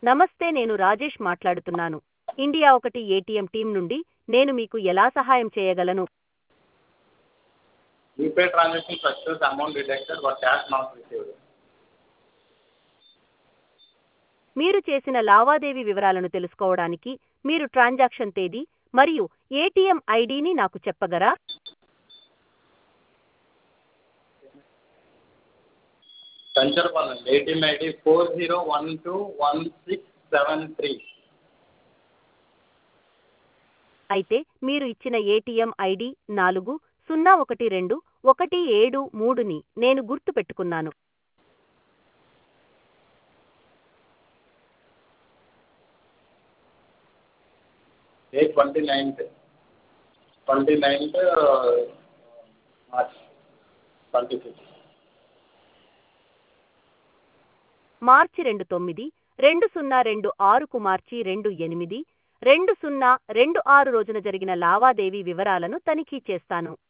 నమస్తే నేను రాజేష్ మాట్లాడుతున్నాను ఇండియా ఒకటి ఏటీఎం టీం నుండి నేను మీకు ఎలా సహాయం చేయగలను UPI transaction success amount deducted but cash not received మీరు చేసిన లావాదేవీ వివరాలను తెలుసుకోవడానికి మీరు ట్రాన్సాక్షన్ తేదీ మరియు ఏటీఎం ఐడిని నాకు చెప్పగలరా Kancharapalem ATM ID four zero one two one six seven three అయితే మీరు ఇచ్చిన ఏటీఎం ఐడి నాలుగు సున్నా ఒకటి రెండు ఒకటి ఏడు మూడుని నేను గుర్తు పెట్టుకున్నాను day twenty ninth twenty ninth March twenty six మార్చి రెండు తొమ్మిది రెండు సున్నా రెండు ఆరుకు మార్చి రెండు ఎనిమిది రెండు సున్నా రెండు ఆరు రోజున జరిగిన లావాదేవీ వివరాలను తనిఖీ చేస్తాను